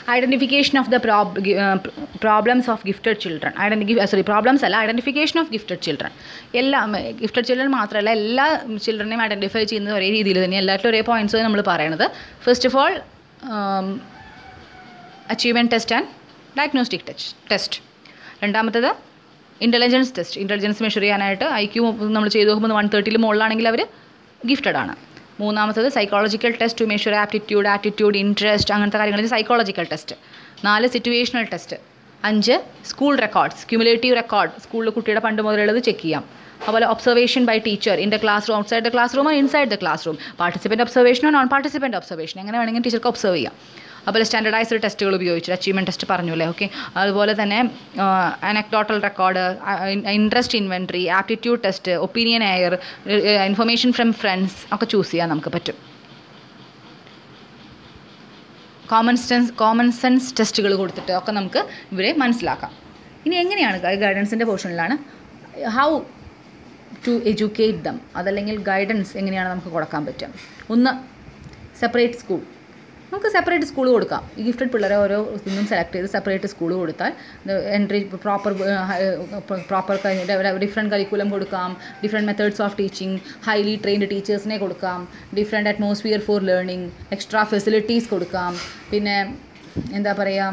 identification of the problems of gifted children identity sorry problems അല്ല identification of gifted children എല്ലാ gifted children മാത്രമല്ല എല്ലാ ചിൽഡ്രനെയും identify ചെയ്യുന്നത് ഒരേ രീതിയിൽ തന്നെ എല്ലാത്തിലും ഒരേ പോയിൻറ്റ്സ് നമ്മൾ പറയണത് first of all achievement test and diagnostic test test രണ്ടാമത്തത് ഇൻ്റലിജൻസ് ടെസ്റ്റ് ഇൻ്റലിജൻസ് മെഷർ ചെയ്യാനായിട്ട് ഐ ക്യൂ നമ്മൾ ചെയ്ത് നോക്കുമ്പോൾ വൺ തേർട്ടിയിൽ മുകളിലാണെങ്കിൽ അവർ ഗിഫ്റ്റഡ് ആണ് മൂന്നാമത്തത് psychological test to measure aptitude attitude interest അങ്ങനത്തെ കാര്യങ്ങൾ സൈക്കോളജിക്കൽ ടെസ്റ്റ് നാല് സിറ്റുവേഷണൽ ടെസ്റ്റ് അഞ്ച് സ്കൂൾ റെക്കോർഡ്സ് ക്യുമുലേറ്റീവ് റെക്കോർഡ് സ്കൂളിൽ കുട്ടിയുടെ പണ്ട് മുതലുള്ളത് ചെക്ക് ചെയ്യാം അതുപോലെ observation by teacher in the classroom outside the classroom inside the classroom participant ഒബ്സർവേഷനോ നോൺ പാർട്ടിസിപ്പൻറ്റ് ഒബ്സർവേഷൻ എങ്ങനെ വേണമെങ്കിൽ ടീച്ചർക്ക് ഒബ്സർവ് ചെയ്യാം അതുപോലെ സ്റ്റാൻഡർഡൈസ്ഡ് ടെസ്റ്റുകൾ ഉപയോഗിച്ചു അച്ചീവ്മെൻറ്റ് ടെസ്റ്റ് പറഞ്ഞു അല്ലേ ഓക്കെ അതുപോലെ തന്നെ anecdotal record interest inventory aptitude test opinion air information from friends ഒക്കെ ചൂസ് ചെയ്യാൻ നമുക്ക് പറ്റും കോമൺ സെൻസ് കോമൺ സെൻസ് ടെസ്റ്റുകൾ കൊടുത്തിട്ട് ഒക്കെ നമുക്ക് ഇവരെ മനസ്സിലാക്കാം ഇനി എങ്ങനെയാണ് ഗൈഡൻസിൻ്റെ പോർഷനിലാണ് ഹൗ ടു എഡ്യൂക്കേറ്റ് ദം അതല്ലെങ്കിൽ ഗൈഡൻസ് എങ്ങനെയാണ് നമുക്ക് കൊടുക്കാൻ പറ്റുക ഒന്ന് സെപ്പറേറ്റ് സ്കൂൾ നമുക്ക് സെപ്പറേറ്റ് സ്കൂൾ കൊടുക്കാം ഈ ഗിഫ്റ്റഡ് പിള്ളേരെ ഓരോ ഇന്നും സെലക്ട് ചെയ്ത് സെപ്പറേറ്റ് സ്കൂൾ കൊടുത്താൽ entry proper proper different curriculum കൊടുക്കാം different methods of teaching highly trained ടീച്ചേഴ്സിനെ കൊടുക്കാം different atmosphere for learning extra facilities കൊടുക്കാം പിന്നെ എന്താ പറയുക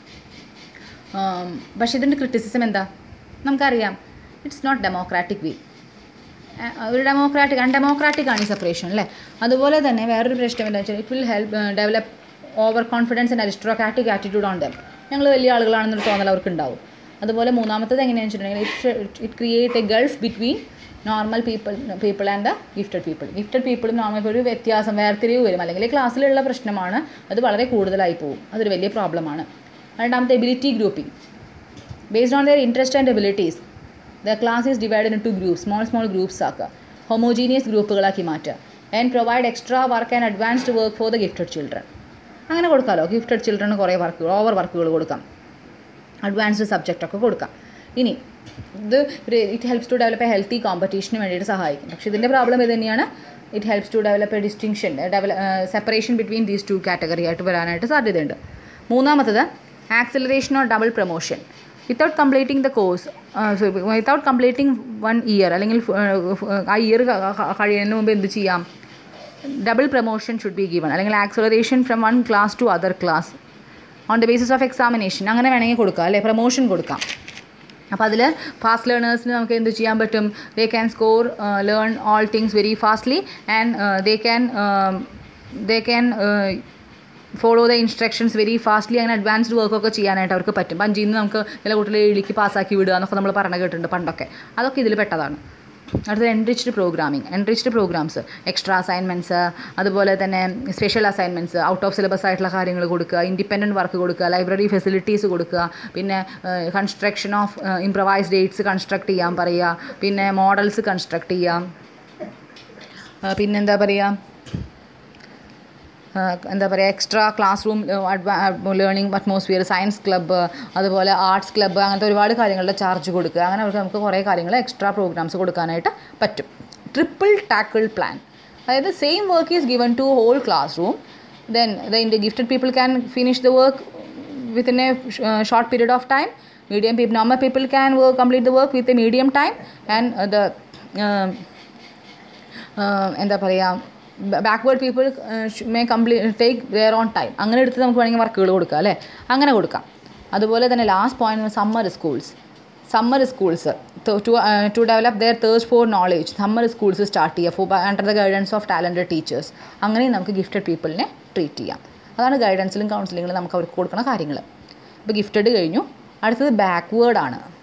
പക്ഷേ ഇതിൻ്റെ ക്രിറ്റിസിസം എന്താ നമുക്കറിയാം ഇറ്റ്സ് നോട്ട് ഡെമോക്രാറ്റിക് വേ ഒരു ഡെമോക്രാറ്റിക് അൺഡെമോക്രാറ്റിക് ആണ് ഈ സെപ്പറേഷൻ അല്ലേ അതുപോലെ തന്നെ വേറൊരു പ്രശ്നം എന്താ വെച്ചാൽ it will help develop over confidence and aristocratic attitude on them ഞങ്ങൾ വലിയ ആളുകളാണെന്നൊരു തോന്നൽ അവർക്ക് ഉണ്ടാവും അതുപോലെ മൂന്നാമത്തത് എങ്ങനെയാണെന്ന് വെച്ചിട്ടുണ്ടെങ്കിൽ it it create a gulf between normal people people and the gifted people gifted പീപ്പിളും നോർമൽ ഒരു വ്യത്യാസം വേർതിരിവ് വരും അല്ലെങ്കിൽ ക്ലാസ്സിലുള്ള പ്രശ്നമാണ് അത് വളരെ കൂടുതലായി പോകും അതൊരു വലിയ പ്രോബ്ലമാണ് രണ്ടാമത്തെ ability grouping based on their interest and abilities the class is divided into group small small groups ആക്കുക ഹോമോജീനിയസ് ഗ്രൂപ്പുകളാക്കി മാറ്റുക and provide extra work and advanced work for the gifted children അങ്ങനെ കൊടുക്കാമല്ലോ ഗിഫ്റ്റഡ് ചിൽഡ്രന് കുറേ വർക്കുകൾ over വർക്കുകൾ കൊടുക്കാം advanced subject ഒക്കെ കൊടുക്കാം ഇനി ഇത് it helps to develop a healthy കോമ്പറ്റീഷന് വേണ്ടിയിട്ട് സഹായിക്കും പക്ഷേ ഇതിൻ്റെ പ്രോബ്ലം ഇത് തന്നെയാണ് it helps to develop a distinction develop separation between these two category ആയിട്ട് വരാനായിട്ട് സാധ്യതയുണ്ട് മൂന്നാമത്തത് acceleration or double promotion without completing the course without completing one year അല്ലെങ്കിൽ ആ ഇയർ കഴിയുന്നതിന് മുമ്പ് എന്ത് ചെയ്യാം double promotion should be given അല്ലെങ്കിൽ acceleration from one class to other class on the basis of examination അങ്ങനെ വേണമെങ്കിൽ കൊടുക്കാം അല്ലെ പ്രൊമോഷൻ കൊടുക്കാം അപ്പോൾ അതിൽ ഫാസ്റ്റ് ലേണേഴ്സിന് നമുക്ക് എന്ത് ചെയ്യാൻ പറ്റും they can score learn all things very fastly and they can they can follow the instructions very fastly അങ്ങനെ അഡ്വാൻസ്ഡ് വർക്കൊക്കെ ചെയ്യാനായിട്ട് അവർക്ക് പറ്റും അഞ്ചിൽ നിന്ന് നമുക്ക് ചില കുട്ടികളെ എഴുതിക്ക് പാസ്സാക്കി വിടുക എന്നൊക്കെ നമ്മൾ പറഞ്ഞു കേട്ടിട്ടുണ്ട് പണ്ടൊക്കെ അതൊക്കെ ഇതിൽ പെട്ടതാണ് അടുത്തത് enriched programming enriched programs extra assignments അതുപോലെ തന്നെ special assignments out of syllabus ആയിട്ടുള്ള കാര്യങ്ങൾ കൊടുക്കുക ഇൻഡിപെൻഡൻറ്റ് വർക്ക് കൊടുക്കുക ലൈബ്രറി ഫെസിലിറ്റീസ് കൊടുക്കുക പിന്നെ construction of improvised aids construct ചെയ്യാൻ പറയുക പിന്നെ മോഡൽസ് കൺസ്ട്രക്ട് ചെയ്യാം പിന്നെന്താ പറയുക എന്താ പറയുക extra classroom learning atmosphere science club അതുപോലെ ആർട്സ് ക്ലബ്ബ് അങ്ങനത്തെ ഒരുപാട് കാര്യങ്ങളുടെ ചാർജ് കൊടുക്കുക അങ്ങനെ അവർക്ക് നമുക്ക് കുറേ കാര്യങ്ങൾ എക്സ്ട്രാ പ്രോഗ്രാംസ് കൊടുക്കാനായിട്ട് പറ്റും ട്രിപ്പിൾ ടാക്കിൾ പ്ലാൻ അതായത് same work is given to whole classroom then the gifted people can finish the work within a short period of time medium people normal people can work complete the work with a medium time and the എന്താ പറയുക backward people may complete take their own time അങ്ങനെ എടുത്ത് നമുക്ക് വേണമെങ്കിൽ വർക്കുകൾ കൊടുക്കാം അല്ലേ അങ്ങനെ കൊടുക്കാം അതുപോലെ തന്നെ last point summer schools summer schools to to develop their thirst for knowledge summer schools start ചെയ്യുക for under the guidance of talented teachers അങ്ങനെയും നമുക്ക് ഗിഫ്റ്റഡ് പീപ്പിളിനെ ട്രീറ്റ് ചെയ്യാം അതാണ് ഗൈഡൻസിലും കൗൺസിലിങ്ങിലും നമുക്ക് അവർക്ക് കൊടുക്കുന്ന കാര്യങ്ങൾ ഇപ്പോൾ ഗിഫ്റ്റഡ് കഴിഞ്ഞു അടുത്തത് ബാക്ക്വേർഡ് ആണ്